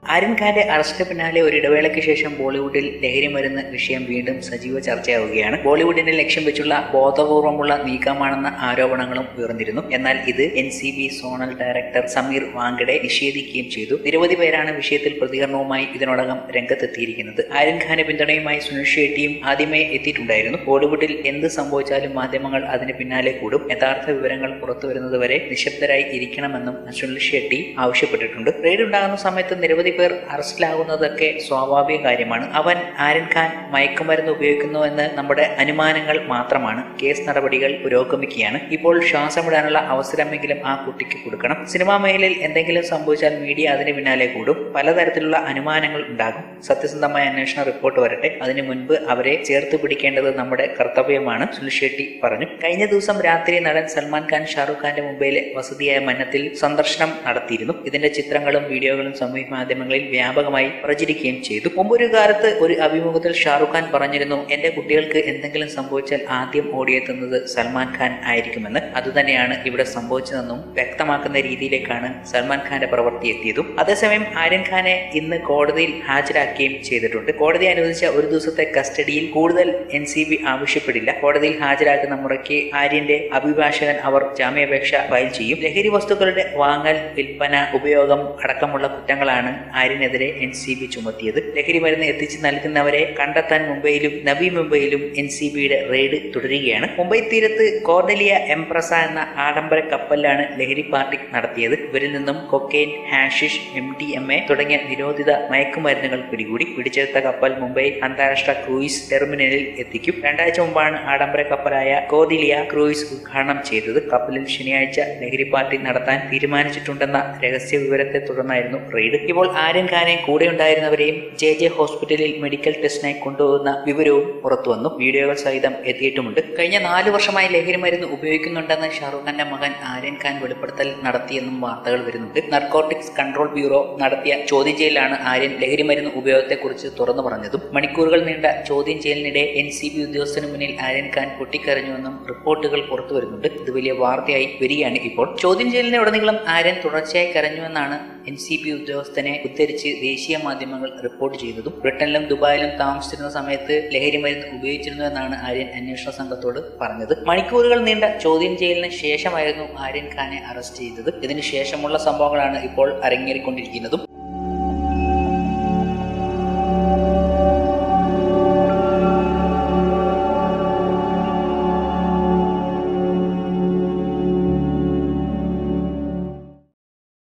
ആര്യൻ ഖാന്റെ അറസ്റ്റിന് പിന്നാലെ ഒരു ഇടവേളയ്ക്ക് ശേഷം ബോളിവുഡിൽ ലഹരി മരുന്ന് വിഷയം വീണ്ടും സജീവ ചർച്ചയാവുകയാണ് ബോളിവുഡിനെ ലക്ഷ്യം വെച്ചുള്ള ബോധപൂർവമുള്ള നീക്കമാണെന്ന ആരോപണങ്ങളും ഉയർന്നിരുന്നു എന്നാൽ ഇത് N C B zonal director Sameer Wankhede നിഷേധിക്കുകയും ചെയ്തു നിരവധി പേരാണ് വിഷയത്തിൽ പ്രതികരണവുമായി ഇതിനോടകം രംഗത്തെത്തിയിരിക്കുന്നത് ആര്യൻ ഖാന്റെ പിന്തുണയുമായി സുനിൽ ഷെട്ടിയും ആദ്യമേ എത്തിയിട്ടുണ്ടായിരുന്നു ബോളിവുഡിൽ എന്ത് സംഭവിച്ചാലും മാധ്യമങ്ങൾ അതിന് പിന്നാലെ കൂടും യഥാർത്ഥ വിവരങ്ങൾ പുറത്തുവരുന്നതുവരെ നിശബ്ദരായി ഇരിക്കണമെന്നും സുനിൽ ഷെട്ടി ആവശ്യപ്പെട്ടിട്ടുണ്ട് റെയ്ഡ് ഉണ്ടാകുന്ന സമയത്ത് നിരവധി പേർ അറസ്റ്റിലാകുന്നതൊക്കെ സ്വാഭാവിക കാര്യമാണ് അവൻ ആര്യൻ ഖാൻ മയക്കുമരുന്ന് ഉപയോഗിക്കുന്നു എന്ന് നമ്മുടെ അനുമാനങ്ങൾ മാത്രമാണ് കേസ് നടപടികൾ പുരോഗമിക്കുകയാണ് ഇപ്പോൾ ശ്വാസം വിടാനുള്ള അവസരമെങ്കിലും ആ കുട്ടിക്ക് കൊടുക്കണം സിനിമാ മേഖലയിൽ എന്തെങ്കിലും സംഭവിച്ചാൽ മീഡിയ അതിന് പിന്നാലെ കൂടും പലതരത്തിലുള്ള അനുമാനങ്ങൾ ഉണ്ടാകും സത്യസന്ധമായ അന്വേഷണ റിപ്പോർട്ട് വരട്ടെ അതിനു മുൻപ് അവരെ ചേർത്ത് പിടിക്കേണ്ടത് നമ്മുടെ കർത്തവ്യമാണ് സുനിൽ ഷെട്ടി പറഞ്ഞു കഴിഞ്ഞ ദിവസം രാത്രി നടൻ സൽമാൻ ഖാൻ ഷാറുഖ് ഖാന്റെ മുംബൈയിലെ വസതിയായ മന്നത്തിൽ സന്ദർശനം നടത്തിയിരുന്നു ഇതിന്റെ ചിത്രങ്ങളും വീഡിയോകളും സമൂഹ മാധ്യമങ്ങളിൽ വ്യാപകമായി പ്രചരിക്കുകയും ചെയ്തു മുമ്പൊരു കാലത്ത് ഒരു അഭിമുഖത്തിൽ ഷാറുഖ് ഖാൻ പറഞ്ഞിരുന്നു എന്റെ കുട്ടികൾക്ക് എന്തെങ്കിലും സംഭവിച്ചാൽ ആദ്യം ഓടിയെത്തുന്നത് സൽമാൻ ഖാൻ ആയിരിക്കുമെന്ന് അതുതന്നെയാണ് ഇവിടെ സംഭവിച്ചതെന്നും വ്യക്തമാക്കുന്ന രീതിയിലേക്കാണ് സൽമാൻ ഖാന്റെ പ്രവൃത്തി എത്തിയതും അതേസമയം ആര്യൻ ഖാനെ ഇന്ന് കോടതിയിൽ ഹാജരാക്കുകയും ചെയ്തിട്ടുണ്ട് കോടതി അനുവദിച്ച ഒരു ദിവസത്തെ കസ്റ്റഡിയിൽ കൂടുതൽ എൻ സി ബി ആവശ്യപ്പെടില്ല കോടതിയിൽ ഹാജരാക്കുന്ന മുറയ്ക്ക് ആര്യന്റെ അഭിഭാഷകൻ അവർ ജാമ്യാപേക്ഷ ഫയൽ ചെയ്യും ലഹരി വസ്തുക്കളുടെ വാങ്ങൽ വിൽപ്പന ഉപയോഗം അടക്കമുള്ള കുറ്റങ്ങളാണ് ആര്യനെതിരെ എൻ സി ബി ചുമത്തിയത് ലഹരി മരുന്ന് എത്തിച്ചു നൽകുന്നവരെ കണ്ടെത്താൻ മുംബൈയിലും നവി മുംബൈയിലും എൻ സി ബിയുടെ റെയ്ഡ് തുടരുകയാണ് മുംബൈ തീരത്ത് കോർഡലിയ എംപ്രസ എന്ന ആഡംബര കപ്പലിലാണ് ലഹരി പാർട്ടി നടത്തിയത് ഇവരിൽ നിന്നും കൊക്കെയിൻ ഹാഷിഷ് എം ഡി എം എ തുടങ്ങിയ നിരോധിത മയക്കുമരുന്നുകൾ പിടികൂടി പിടിച്ചെടുത്ത കപ്പൽ മുംബൈ അന്താരാഷ്ട്ര ക്രൂയിസ് ടെർമിനലിൽ എത്തിക്കും രണ്ടാഴ്ച മുമ്പാണ് ആഡംബര കപ്പലായ കോദിലിയ ക്രൂയിസ് ഉദ്ഘാടനം ചെയ്തത് കപ്പലിൽ ശനിയാഴ്ച ലഹരി പാർട്ടി നടത്താൻ തീരുമാനിച്ചിട്ടുണ്ടെന്ന രഹസ്യ വിവരത്തെ തുടർന്നായിരുന്നു റെയ്ഡ് ഇപ്പോൾ ആര്യൻ ഖാനെ കൂടെ ഉണ്ടായിരുന്നവരെയും ജെ ജെ ഹോസ്പിറ്റലിൽ മെഡിക്കൽ ടെസ്റ്റിനായി കൊണ്ടുപോകുന്ന വിവരവും പുറത്തുവന്നു വീഡിയോകൾ സഹിതം എത്തിയിട്ടുമുണ്ട് കഴിഞ്ഞ നാല് വർഷമായി ലഹരി മരുന്ന് ഉപയോഗിക്കുന്നുണ്ടെന്ന് ഷാറുഖ് ഖാന്റെ മകൻ ആര്യൻ ഖാൻ വെളിപ്പെടുത്തൽ നടത്തിയെന്നും വാർത്തകൾ വരുന്നുണ്ട് നർക്കോട്ടിക്സ് കൺട്രോൾ ബ്യൂറോ നടത്തിയ ചോദ്യം ചെയ്യലാണ് ആര്യൻ ലഹരി മരുന്ന് ഉപയോഗത്തെക്കുറിച്ച് തുറന്നു പറഞ്ഞതും മണിക്കൂറുകൾ നീണ്ട ചോദ്യം ചെയ്യലിനിടെ എൻ സി ബി ഉദ്യോഗസ്ഥന് മുന്നിൽ ആര്യൻ ഖാൻ പൊട്ടിക്കരഞ്ഞുവെന്നും റിപ്പോർട്ടുകൾ പുറത്തു വരുന്നുണ്ട് ഇത് വലിയ വാർത്തയായി വരികയാണ് ഇപ്പോൾ ചോദ്യം ചെയ്യലിനെ ഉടനീളം ആര്യൻ തുടർച്ചയായി കരഞ്ഞുവെന്നാണ് എൻ സി ബി ഉദ്യോഗസ്ഥനെ ഉദ്ധരിച്ച് ദേശീയ മാധ്യമങ്ങൾ റിപ്പോർട്ട് ചെയ്തതും ബ്രിട്ടനിലും ദുബായിലും താമസിച്ചിരുന്ന സമയത്ത് ലഹരി മരുന്ന് ഉപയോഗിച്ചിരുന്നു എന്നാണ് ആര്യൻ അന്വേഷണ സംഘത്തോട് പറഞ്ഞത് മണിക്കൂറുകൾ നീണ്ട ചോദ്യം ചെയ്യലിന് ശേഷമായിരുന്നു ആര്യൻ ഖാനെ അറസ്റ്റ് ചെയ്തത് ഇതിനു ശേഷമുള്ള സംഭവങ്ങളാണ് ഇപ്പോൾ അരങ്ങേറിക്കൊണ്ടിരിക്കുന്നതും